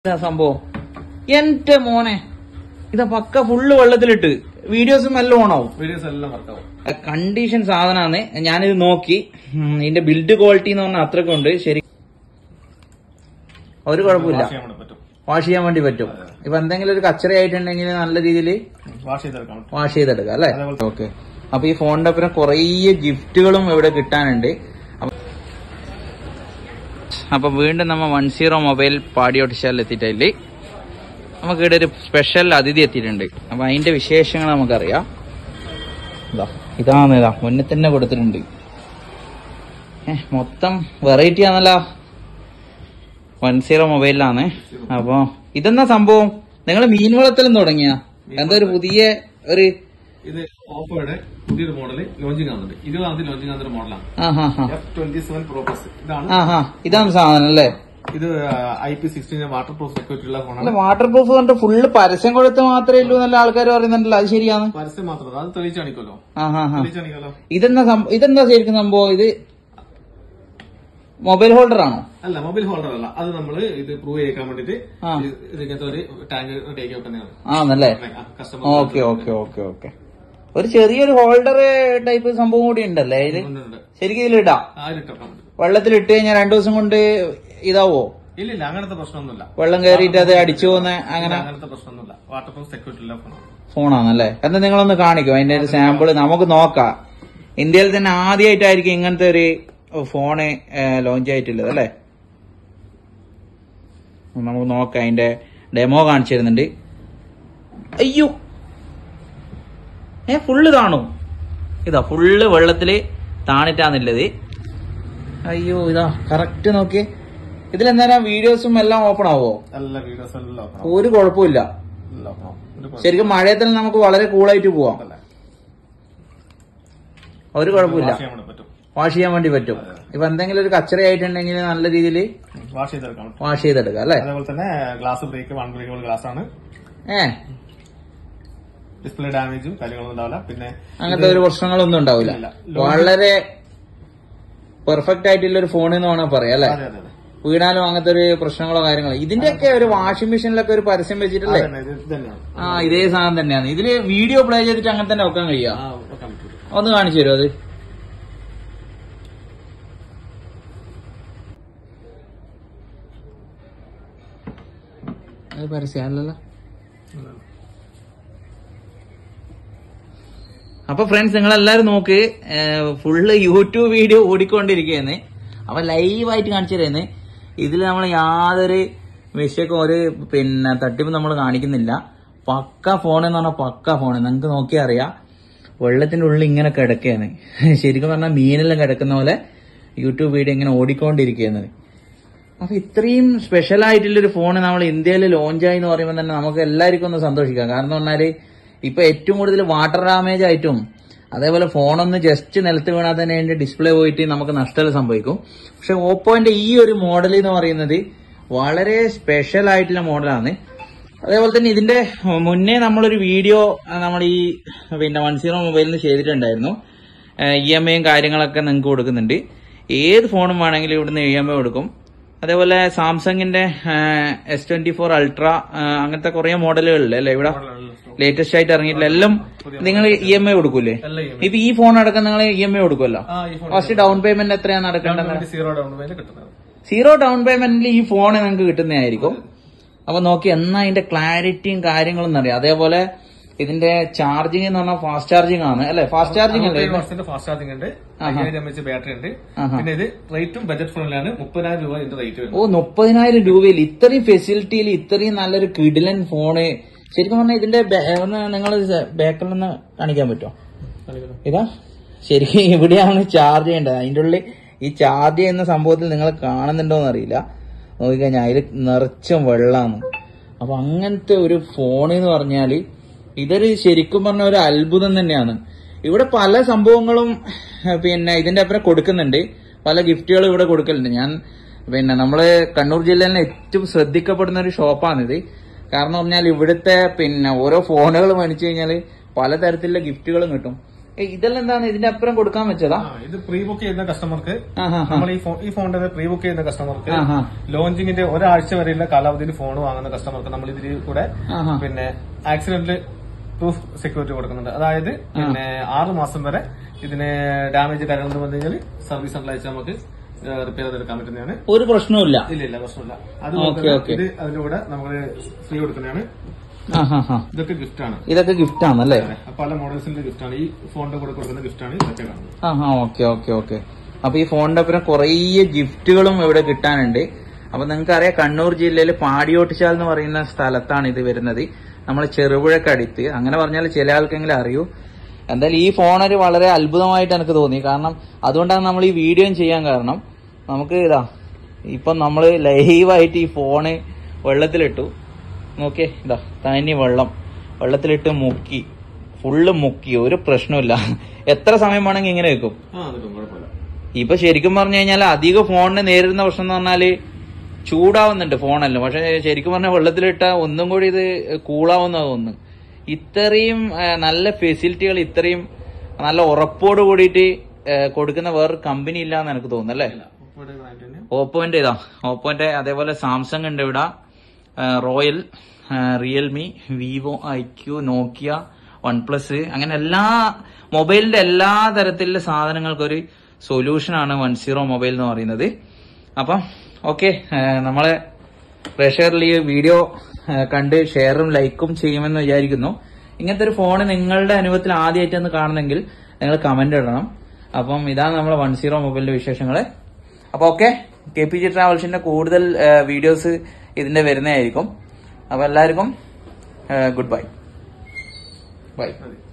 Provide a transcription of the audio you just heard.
ഇതാ സംഭവം എന്റെ മോനെ ഇതാ പക്ക ഫുള്ള് വെള്ളത്തിലിട്ട് വീഡിയോസും എല്ലാം ഓണാവും വീഡിയോസ് എല്ലാം വർക്കാവും കണ്ടീഷൻ സാധനമാണ് ഞാനിത് നോക്കി ഉം, ഇതിന്റെ ബിൽഡ് ക്വാളിറ്റി എന്ന് പറഞ്ഞാൽ അത്രക്കുണ്ട് ശരി ഒരു കുഴപ്പമില്ല വാഷ് ചെയ്യാൻ വേണ്ടി പറ്റും വാഷ് ചെയ്യാൻ വേണ്ടി പറ്റും ഇപ്പൊ എന്തെങ്കിലും ഒരു കച്ചറ ആയിട്ടുണ്ടെങ്കിൽ നല്ല രീതിയിൽ വാഷ് ചെയ്തെടുക്കാൻ പറ്റും വാഷ് ചെയ്തെടുക്കാം അല്ലെ അതേപോലെ- ഓക്കെ അപ്പൊ ഈ ഫോണിന്റെ ഒപ്പം കുറേ ഗിഫ്റ്റുകളും ഇവിടെ കിട്ടാനുണ്ട് അപ്പൊ- അപ്പൊ വീണ്ടും നമ്മ വൺ സീറോ മൊബൈൽ പാടി ഒട്ടിച്ചാൽ എത്തിയിട്ടില്ലേ നമുക്ക് ഇവിടെ ഒരു സ്പെഷ്യൽ അതിഥി എത്തിയിട്ടുണ്ട് അപ്പൊ അതിന്റെ വിശേഷങ്ങൾ നമുക്കറിയാം ഇതാ ഇതാണ് ഇതാ മുന്നിൽ തന്നെ കൊടുത്തിട്ടുണ്ട് ഏ മൊത്തം വെറൈറ്റി ആണല്ലോ വൺ സീറോ മൊബൈലിലാണ് അപ്പൊ ഇതെന്നാ സംഭവം നിങ്ങൾ മീൻ വളർത്തലും തുടങ്ങിയ എന്താ ഒരു പുതിയ ഒരു ഇത് ഓപ്പോയുടെ പുതിയൊരു മോഡല് ലോഞ്ചിങ് ആവുന്നുണ്ട് ഇരുപതാം തീയതി ലോഞ്ചിങ് ആവുന്ന ഒരു മോഡലാണ് ആ ഹാ ഹാ എഫ് ട്വന്റി സെവൻ പ്രോപ്പസ് ഇതാണ് ആ ഹാ ഇതാണ് സാധനം അല്ലേ ഇത് I P sixteen water proof security ഉള്ള അല്ല ഫോണാണ് വാട്ടർ പ്രൂഫ് കൊണ്ട് ഫുള്ള് പരസ്യം കൊടുത്ത് മാത്രമേ ഉള്ളൂ നല്ല ആൾക്കാർ പറയുന്നുണ്ടല്ലോ അത് ശരിയാണ് പരസ്യം മാത്രം അത് തെളിയിച്ച് കാണിക്കുമല്ലോ ആ ഹാ ഹാ തെളിയിച്ച് കാണിക്കാലോ ഇതെന്താ സംഭവം ഇതെന്താ ശരിക്കും സംഭവം ഇത് മൊബൈൽ ഹോൾഡർ ആണോ അല്ല മൊബൈൽ ഹോൾഡർ അല്ല അത് നമ്മൾ ഇത് പ്രൂവ് ചെയ്യിക്കാൻ വേണ്ടിട്ട് ആ. ഇത് ഇങ്ങനത്തെ ഒരു ടാങ്ക് ടേക്ക് വെക്കുന്നതാണ് ആന്നല്ലേ customer okay okay okay okay ഒരു ചെറിയൊരു ഹോൾഡർ ടൈപ്പ് സംഭവം കൂടി ഉണ്ടല്ലേ ഇതില് ഉണ്ട് ശരിക്കും ഇതിലിടാം ആരിട്ടാൻ പറ്റും വെള്ളത്തിൽ ഇട്ട് കഴിഞ്ഞാൽ രണ്ടു ദിവസം കൊണ്ട് ഇതാവോ ഇല്ല ഇല്ല അങ്ങനത്തെ പ്രശ്നമൊന്നുമില്ല വെള്ളം കയറിയിട്ട് അത് അടിച്ചു പോകുന്ന അങ്ങനെ അങ്ങനത്തെ പ്രശ്നമൊന്നുമില്ല വാട്ടർ പ്രൂഫ് സെക്യൂരിറ്റി ഉള്ള ഫോണാണ് ഫോണാണല്ലേ എന്താ നിങ്ങളൊന്ന് കാണിക്കും അതിന്റെ ഒരു സാമ്പിൾ നമുക്ക് നോക്കാം ഇന്ത്യയിൽ തന്നെ ആദ്യമായിട്ടായിരിക്കും ഇങ്ങനത്തെ ഒരു ഫോണ് ലോഞ്ച് ആയിട്ടുള്ളത് അല്ലേ നമുക്ക് നോക്കാം അതിന്റെ ഡെമോ കാണിച്ചു തരുന്നുണ്ട് അയ്യോ ഏ ഫുള്ള് കാണും ഇതാ ഫുള്ള് വെള്ളത്തില് താണിട്ടാന്നുള്ളത് അയ്യോ ഇതാ കറക്റ്റ് നോക്കി ഇതിലെന്തായാലും വീഡിയോസും എല്ലാം ഓപ്പൺ ആവോ എല്ലാ വീഡിയോസ് എല്ലാം ഓപ്പൺ ഒരു കുഴപ്പമില്ല എല്ലാം ഓപ്പൺ ഒരു കുഴപ്പമില്ല. ശരിക്കും മഴയത്തിൽ നമുക്ക് വളരെ കൂളായിട്ട് പോവാം അല്ലേ? ഒരു കുഴപ്പമില്ല വാഷ് ചെയ്യാൻ വേണ്ടി പറ്റും വാഷ് ചെയ്യാൻ വേണ്ടി പറ്റും ഇപ്പൊ എന്തെങ്കിലും ഒരു കച്ചറ ആയിട്ടുണ്ടെങ്കിൽ നല്ല രീതിയിൽ വാഷ് ചെയ്തെടുക്കാൻ പറ്റും വാഷ് ചെയ്തെടുക്കാം അല്ലെ അതേപോലെ തന്നെ glass break unbreakable glass ആണ് ഏ ഡിസ്പ്ലേ ഡാമേജും കാര്യങ്ങളൊന്നും ഉണ്ടാവില്ല പിന്നെ അങ്ങനത്തെ ഒരു പ്രശ്നങ്ങളൊന്നും ഉണ്ടാവില്ല ഇല്ല. വളരെ പെർഫെക്റ്റ് ആയിട്ടുള്ള ഒരു ഫോൺ എന്ന് വേണമെങ്കിൽ പറയാം അല്ലെ അതെ അതെ അതെ വീണാലും അങ്ങനത്തെ ഒരു പ്രശ്നങ്ങളോ കാര്യങ്ങളോ ഇതിന്റെയൊക്കെ ഒരു വാഷിംഗ് മെഷീനിലൊക്കെ ഒരു പരസ്യം വെച്ചിട്ടല്ലേ അതന്നെ, ഇത് ഇത് തന്നെയാണ് ആ ഇതേ സാധനം തന്നെയാണ് ഇതില് വീഡിയോ പ്ലേ ചെയ്തിട്ട് അങ്ങനെ തന്നെ വെക്കാൻ കഴിയുക ആ വെക്കാൻ പറ്റൂല ഒന്ന് കാണിച്ചു തരുമോ അത് അത് പരസ്യമല്ലല്ലോ അപ്പൊ ഫ്രണ്ട്സ് നിങ്ങൾ എല്ലാരും നോക്ക് ഫുള്ള് യൂട്യൂബ് വീഡിയോ ഓടിക്കൊണ്ടിരിക്കുകയെന്ന് അപ്പൊ ലൈവായിട്ട് കാണിച്ചു തരുന്നത് ഇതിൽ നമ്മൾ യാതൊരു വിഷയക്കും ഒരു പിന്നെ തട്ടിപ്പ് നമ്മൾ കാണിക്കുന്നില്ല പക്ക ഫോൺ എന്ന് പറഞ്ഞാൽ പക്ക ഫോൺ നിങ്ങൾക്ക് നോക്കിയാൽ അറിയാം വെള്ളത്തിന്റെ ഉള്ളിൽ ഇങ്ങനെ കിടക്കുകയാണ് ശരിക്കും പറഞ്ഞാൽ മീനെല്ലാം കിടക്കുന്ന പോലെ യൂട്യൂബ് വീഡിയോ ഇങ്ങനെ ഓടിക്കൊണ്ടിരിക്കുന്നത് അപ്പൊ ഇത്രയും സ്പെഷ്യൽ ആയിട്ടുള്ളൊരു ഫോൺ നമ്മൾ ഇന്ത്യയിൽ ലോഞ്ചായി എന്ന് പറയുമ്പോൾ തന്നെ നമുക്ക് എല്ലാവർക്കും ഒന്ന് സന്തോഷിക്കാം കാരണം പറഞ്ഞാല് ഇപ്പൊ ഏറ്റവും കൂടുതൽ വാട്ടർ ഡാമേജ് ആയിട്ടും അതേപോലെ ഫോണൊന്ന് ജസ്റ്റ് നിലത്ത് വീണാൽ തന്നെ അതിന്റെ ഡിസ്പ്ലേ പോയിട്ട് നമുക്ക് നഷ്ടം സംഭവിക്കും പക്ഷെ ഓപ്പോന്റെ ഈ ഒരു മോഡൽ എന്ന് പറയുന്നത് വളരെ സ്പെഷ്യൽ ആയിട്ടുള്ള മോഡലാണ് അതേപോലെ തന്നെ ഇതിന്റെ മുന്നേ നമ്മളൊരു വീഡിയോ നമ്മൾ ഈ പിന്നെ വൺ സീറോ മൊബൈലിൽ നിന്ന് ചെയ്തിട്ടുണ്ടായിരുന്നു ഇ എം ഐയും കാര്യങ്ങളൊക്കെ നിങ്ങൾക്ക് കൊടുക്കുന്നുണ്ട് ഏത് ഫോണും വേണമെങ്കിലും ഇവിടുന്ന് ഇ എം ഐ കൊടുക്കും അതേപോലെ സാംസങ്ങിന്റെ എസ് ട്വന്റി ഫോർ അൾട്ര അങ്ങനത്തെ കുറെ മോഡലുകളില്ലേ അല്ലേ ഇവിടെ ലേറ്റസ്റ്റ് ആയിട്ട് ഇറങ്ങിയിട്ടില്ല എല്ലാം നിങ്ങൾ ഇ എം ഐ കൊടുക്കൂലേ എല്ലാം EMI. ഇപ്പൊ ഈ ഫോൺ അടക്കം നിങ്ങൾ ഇ എം ഐ കൊടുക്കുമല്ലോ ആ ഈ ഫോൺ ഫസ്റ്റ് ഡൗൺ പേയ്മെന്റ് എത്രയാണ് നടക്കേണ്ടത് സീറോ ഡൗൺ പേയ്മെന്റ് കിട്ടുന്നത് സീറോ ഡൗൺ പേയ്മെന്റിൽ ഈ ഫോൺ നിങ്ങൾക്ക് കിട്ടുന്നതായിരിക്കും അപ്പൊ നോക്കി എന്നാ അതിന്റെ ക്ലാരിറ്റിയും കാര്യങ്ങളും അറിയാം അതേപോലെ ഇതിന്റെ ചാർജിങ് എന്ന് പറഞ്ഞാൽ ഫാസ്റ്റ് ചാർജിങ് ആണ് അല്ലെ ഫാസ്റ്റ് ചാർജിങ് അല്ലേ അറുപത്തേഴ് വർഷത്തിന്റെ ഫാസ്റ്റ് ചാർജിംഗ് ഉണ്ട് അയ്യായിരം എം എച്ച് ബാറ്ററി ഉണ്ട് ആഹാ. പിന്നെ ഇത് റേറ്റും ബജറ്റ് ഫോണിലാണ് മുപ്പതിനായിരം രൂപ ഇതിന്റെ റേറ്റ് വരുന്നത് ഓ മുപ്പതിനായിരം രൂപയിൽ ഇത്രയും ഫെസിലിറ്റിയിൽ ഇത്രയും നല്ലൊരു കിടിലൻ ഫോണ് ശരിക്കും പറഞ്ഞാൽ ഇതിന്റെ ബേ- ഒന്ന് നിങ്ങൾ ബാക്കിൽ നിന്ന് കാണിക്കാൻ പറ്റുമോ ഇതാ ശരിക്കും ഇവിടെയാണ് ചാർജ് ചെയ്യേണ്ടത് അതിന്റെ ഉള്ളിൽ ഈ ചാർജ് ചെയ്യുന്ന സംഭവത്തിൽ നിങ്ങൾ കാണുന്നുണ്ടോ എന്ന് അറിയില്ല നോക്കിക്കഴിഞ്ഞാൽ അതിൽ നിറച്ചും വെള്ളമാണ് അപ്പൊ അങ്ങനത്തെ ഒരു ഫോൺ എന്ന് പറഞ്ഞാല് ഇതൊരു ശരിക്കും പറഞ്ഞ ഒരു അത്ഭുതം തന്നെയാണ് ഇവിടെ പല സംഭവങ്ങളും ഏഹ്, പിന്നെ ഇതിന്റെ അപ്പുറം കൊടുക്കുന്നുണ്ട് പല ഗിഫ്റ്റുകളും ഇവിടെ കൊടുക്കലുണ്ട് ഞാൻ പിന്നെ നമ്മള് കണ്ണൂർ ജില്ലയിലെ ഏറ്റവും ശ്രദ്ധിക്കപ്പെടുന്ന ഒരു ഷോപ്പാണിത് കാരണം പറഞ്ഞാൽ ഇവിടുത്തെ പിന്നെ ഓരോ ഫോണുകൾ മേടിച്ചു കഴിഞ്ഞാൽ പലതരത്തിലുള്ള ഗിഫ്റ്റുകളും കിട്ടും ഏ, ഇതെല്ലാം എന്താണ് ഇതിന്റെ അപ്പുറം കൊടുക്കാൻ വെച്ചതാ ആ, ഇത് പ്രീ ബുക്ക് ചെയ്യുന്ന കസ്റ്റമർക്ക് ആ ഹാ ഹാ നമ്മൾ ഈ ഫോൺ ഈ ഫോണിന്റെ പ്രീ ബുക്ക് ചെയ്യുന്ന കസ്റ്റമർക്ക് ആ ഹാ ലോഞ്ചിങ്ങിന്റെ ഒരാഴ്ച വരെയുള്ള കാലാവധിയിൽ ഫോൺ വാങ്ങുന്ന കസ്റ്റമർക്ക് നമ്മൾ ഇതിൽ കൂടെ ആ ഹാ പിന്നെ ആക്സിഡന്റ് പ്രൂഫ് സെക്യൂരിറ്റി കൊടുക്കുന്നുണ്ട് അതായത് പിന്നെ ആറ് മാസം വരെ ഇതിന് ഡാമേജ് കാര്യങ്ങളെന്ന് പറഞ്ഞു കഴിഞ്ഞാൽ സർവീസ് സെന്ററിൽ അയച്ചാൽ നമുക്ക് റിപ്പയർ ചെയ്തെടുക്കാൻ പറ്റുന്നതാണ് ഒരു പ്രശ്നവുമില്ല ഇല്ല ഇല്ല പ്രശ്നമില്ല അതുപോലെ ഓക്കേ, തന്നെ ഓക്കേ. ഇത് അതിന്റെ കൂടെ നമ്മൾ ഫ്രീ കൊടുക്കുന്നതാണ് ആ ഹാ ഹാ ഇതൊക്കെ ഗിഫ്റ്റ് ആണ് ഇതൊക്കെ ഗിഫ്റ്റ് ആണല്ലേ പല മോഡൽസിന്റെ ഗിഫ്റ്റ് ആണ് ഈ ഫോണിന്റെ കൂടെ കൊടുക്കുന്ന ഗിഫ്റ്റ് ആണ് ഇതൊക്കെ കാണുന്നത് ആ ഹാ ഓക്കെ ഓക്കെ ഓക്കെ അപ്പൊ ഈ ഫോണിന്റെ ഒപ്പം കുറേ ഗിഫ്റ്റുകളും ഇവിടെ കിട്ടാനുണ്ട് അപ്പൊ നിങ്ങൾക്ക് അറിയാം കണ്ണൂർ ജില്ലയിൽ പാടിയോട്ടിച്ചാൽ എന്ന് പറയുന്ന സ്ഥലത്താണ് ഇത് വരുന്നത് നമ്മൾ ചെറുപുഴക്കടുത്ത് അങ്ങനെ പറഞ്ഞാൽ ചില ആൾക്കെങ്കിലും അറിയൂ എന്തായാലും ഈ ഫോൺ ഒരു വളരെ അത്ഭുതമായിട്ട് എനിക്ക് തോന്നി കാരണം അതുകൊണ്ടാണ് നമ്മൾ ഈ വീഡിയോയും ചെയ്യാൻ കാരണം നമുക്ക് ഇതാ ഇപ്പം നമ്മൾ ലൈവായിട്ട് ഈ ഫോണ് വെള്ളത്തിലിട്ടു നോക്കിയേ ഇതാ തനി വെള്ളം വെള്ളത്തിലിട്ട് മുക്കി ഫുള്ള് മുക്കി ഒരു പ്രശ്നമില്ല എത്ര സമയം വേണമെങ്കിൽ ഇങ്ങനെ വെക്കും ആ അതൊക്കെ കുഴപ്പമില്ല ഇപ്പൊ ശരിക്കും പറഞ്ഞു കഴിഞ്ഞാൽ അധിക ഫോണിന് നേരിടുന്ന പ്രശ്നം എന്ന് പറഞ്ഞാല് ചൂടാവുന്നുണ്ട് ഫോണല്ലോ പക്ഷെ ശരിക്കും പറഞ്ഞാൽ വെള്ളത്തിലിട്ട ഒന്നും കൂടി ഇത് കൂളാവുന്ന തോന്നുന്നു ഇത്രയും ആ, നല്ല ഫെസിലിറ്റികൾ ഇത്രയും നല്ല ഉറപ്പോട് കൂടിയിട്ട് ആ, കൊടുക്കുന്ന വേറൊരു കമ്പനി ഇല്ലാന്ന് എനിക്ക് തോന്നുന്നു അല്ലേ ഒപ്പോയുടെ ബ്രാൻഡ് തന്നെ ഓപ്പോന്റെ ഇതാ ഓപ്പോന്റെ അതേപോലെ സാംസങ് ഉണ്ട് ഇവിടെ ആ, റോയൽ ആ, Realme Vivo iQOO Nokia OnePlus അങ്ങനെ എല്ലാ മൊബൈലിന്റെ എല്ലാ തരത്തിലുള്ള സാധനങ്ങൾക്കും ഒരു സൊല്യൂഷനാണ് വൺ സീറോ മൊബൈൽ എന്ന് പറയുന്നത് അപ്പം ഓക്കെ നമ്മളെ പ്രേക്ഷകരിൽ ഈ വീഡിയോ ആ, കണ്ട് ഷെയറും ലൈക്കും ചെയ്യുമെന്ന് വിചാരിക്കുന്നു ഇങ്ങനത്തെ ഒരു ഫോൺ നിങ്ങളുടെ അനുഭവത്തിൽ ആദ്യമായിട്ടൊന്ന് കാണുന്നെങ്കിൽ നിങ്ങൾ കമന്റ് ഇടണം അപ്പം ഇതാണ് നമ്മളെ വൺ സീറോ മൊബൈലിന്റെ വിശേഷങ്ങള് അപ്പൊ ഓക്കെ കെ പി ജി ട്രാവൽസിന്റെ കൂടുതൽ വീഡിയോസ് ഇതിന്റെ വരുന്നതായിരിക്കും അപ്പൊ എല്ലാവർക്കും ഗുഡ് ബൈ ബൈ മതി